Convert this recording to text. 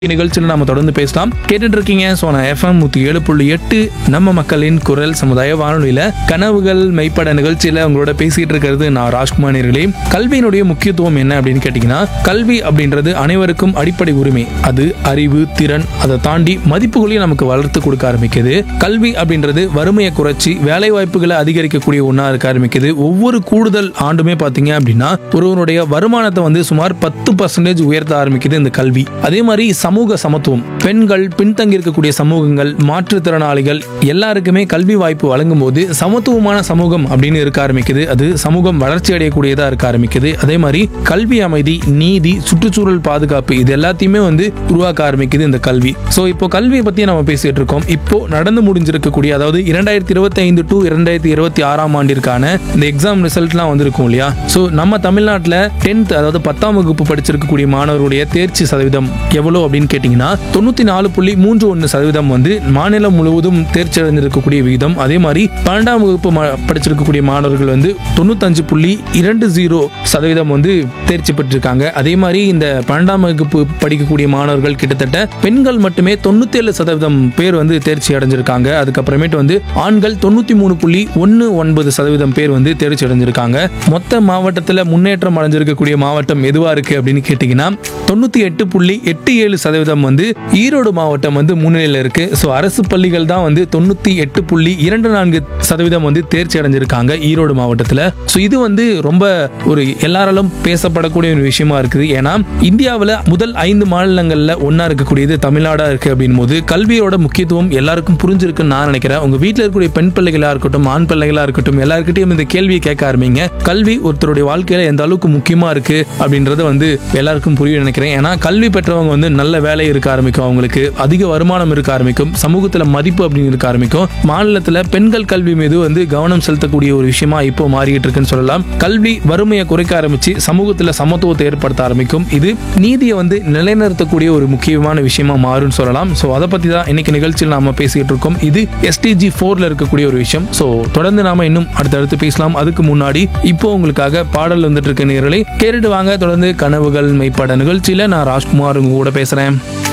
நிகழ்ச்சியில் நாம தொடர்ந்து பேசலாம் கேட்டுட்டு இருக்கீங்க சோனா எஃப்எம் நூத்தி ஏழு புள்ளி எட்டு நம்ம மக்களின் குரல் சமுதாய வானொலியில கனவுகள் மெய்ப்பட நிகழ்ச்சியில உங்களோட பேசிட்டு இருக்கிறது நான் ராஜ்குமார் நேர்களே கல்வியினுடைய முக்கியத்துவம் என்ன அப்படின்னு கேட்டீங்கன்னா கல்வி அப்படின்றது அனைவருக்கும் அடிப்படை உரிமை அது அறிவு திறன் அதை தாண்டி மதிப்புகளையும் நமக்கு வளர்த்து கொடுக்க ஆரம்பிக்குது கல்வி அப்படின்றது வறுமையை குறைச்சி வேலை வாய்ப்புகளை அதிகரிக்கக்கூடிய ஒன்றா இருக்க ஆரம்பிக்குது ஒவ்வொரு கூடுதல் ஆண்டுமே பார்த்தீங்க அப்படின்னா ஒருவனுடைய வருமானத்தை வந்து சுமார் பத்து பர்சன்டேஜ் உயர்த்த ஆரம்பிக்குது இந்த கல்வி அதே மாதிரி சமூக சமத்துவம் பெண்கள் பின்தங்கி இருக்கக்கூடிய சமூகங்கள் மாற்றுத்திறனாளிகள் எல்லாருக்குமே கல்வி வாய்ப்பு வழங்கும் போது சமத்துவமான சமூகம் அப்படின்னு இருக்க ஆரம்பிக்குது அது சமூகம் வளர்ச்சி அடையக்கூடியதா இருக்க ஆரம்பிக்குது அதே மாதிரி கல்வி அமைதி நீதி சுற்றுச்சூழல் பாதுகாப்பு இது எல்லாத்தையுமே வந்து உருவாக்க ஆரம்பிக்குது இந்த கல்வி ஸோ இப்போ கல்வியை பத்தி நம்ம பேசிட்டு இருக்கோம் இப்போ நடந்து முடிஞ்சிருக்கக்கூடிய அதாவது இரண்டாயிரத்தி இருபத்தி ஐந்து டு இரண்டாயிரத்தி இருபத்தி ஆறாம் ஆண்டிற்கான இந்த எக்ஸாம் ரிசல்ட்லாம் வந்திருக்கும் இல்லையா ஸோ நம்ம தமிழ்நாட்டில் டென்த் அதாவது பத்தாம் வகுப்பு படிச்சிருக்கக்கூடிய மாணவருடைய தேர்ச்சி சதவீதம் எவ்வளோ அப்படின்னு கேட்டிங்கன்னா தொண்ணூற்றி நாலு புள்ளி மூன்று ஒன்று சதவீதம் வந்து மாநிலம் முழுவதும் தேர்ச்சி அடைஞ்சிருக்கக்கூடிய விகிதம் அதே மாதிரி பன்னெண்டாம் வகுப்பு ம- படிச்சிருக்கக்கூடிய மாணவர்கள் வந்து தொண்ணூத்தஞ்சு புள்ளி இரண்டு ஜீரோ சதவீதம் வந்து தேர்ச்சி பெற்றிருக்காங்க அதே மாதிரி இந்த பன்னெண்டாம் வகுப்பு படிக்கக்கூடிய மாணவர்கள் கிட்டத்தட்ட பெண்கள் மட்டுமே தொண்ணூத்தி ஏழு சதவீதம் பேர் வந்து தேர்ச்சி அடைஞ்சிருக்காங்க அதுக்கப்புறமேட்டு வந்து ஆண்கள் தொண்ணூத்தி மூணு புள்ளி ஒன்று ஒன்பது சதவீதம் பேர் வந்து தேர்ச்சி அடைஞ்சிருக்காங்க மொத்த மாவட்டத்தில் முன்னேற்றம் அடைஞ்சிருக்கக்கூடிய மாவட்டம் எதுவா இருக்கு அப்படின்னு கேட்டிங்கன்னா தொண்ணூத்தி எட்டு புள்ளி எட்டு ஏழு சதவீதம் வந்து ஈரோடு மாவட்டம் வந்து முன்னிலையில் இருக்கு ஸோ அரசு பள்ளிகள் தான் வந்து தொண்ணூத்தி எட்டு புள்ளி இரண்டு நான்கு சதவீதம் வந்து தேர்ச்சி அடைஞ்சிருக்காங்க ஈரோடு மாவட்டத்தில் ஸோ இது வந்து ரொம்ப ஒரு எல்லாராலும் பேசப்படக்கூடிய ஒரு விஷயமா இருக்குது ஏன்னா இந்தியாவில் முதல் ஐந்து மாநிலங்களில் ஒன்றா இருக்கக்கூடியது தமிழ்நாடா இருக்கு அப்படின் போது கல்வியோட முக்கியத்துவம் எல்லாருக்கும் புரிஞ்சிருக்குன்னு நான் நினைக்கிறேன் உங்க வீட்டில் இருக்கக்கூடிய பெண் பிள்ளைகளா இருக்கட்டும் ஆண் பிள்ளைகளா இருக்கட்டும் எல்லாருக்கிட்டையும் இந்த கேள்வியை கேட்க ஆரம்பிங்க கல்வி ஒருத்தருடைய வாழ்க்கையில எந்த அளவுக்கு முக்கியமா இருக்கு அப்படின்றது வந்து எல்லாருக்கும் புரியும் நினைக்கிறேன் ஏன்னா கல்வி பெற்றவங்க வந்து நல்ல வேலை இருக்க ஆரம்பிக்கும் அவங்களுக்கு அதிக வருமானம் இருக்க ஆரம்பிக்கும் சமூகத்துல மதிப்பு அப்படின்னு இருக்க ஆரம்பிக்கும் மாநிலத்துல பெண்கள் கல்வி மீது வந்து கவனம் செலுத்தக்கூடிய ஒரு விஷயமா இப்போ மாறிட்டு இருக்குன்னு சொல்லலாம் கல்வி வறுமையை குறைக்க ஆரம்பிச்சு சமூகத்துல சமத்துவத்தை ஏற்படுத்த ஆரம்பிக்கும் இது நீதியை வந்து நிலைநிறுத்தக்கூடிய ஒரு முக்கியமான விஷயமா மாறும்னு சொல்லலாம் ஸோ அதை பத்தி தான் இன்னைக்கு நிகழ்ச்சியில் நாம பேசிட்டு இருக்கோம் இது எஸ்டிஜி ஃபோர்ல இருக்கக்கூடிய ஒரு விஷயம் ஸோ தொடர்ந்து நாம இன்னும் அடுத்தடுத்து பேசலாம் அதுக்கு முன்னாடி இப்போ உங்களுக்காக பாடல் வந்துட்டு இருக்க நேரலை கேட்டுட்டு வாங்க தொடர்ந்து கனவுகள் மெய்ப்பட நிகழ்ச்சியில நான் ராஜ்குமார் உங்க கூட பேசுறேன்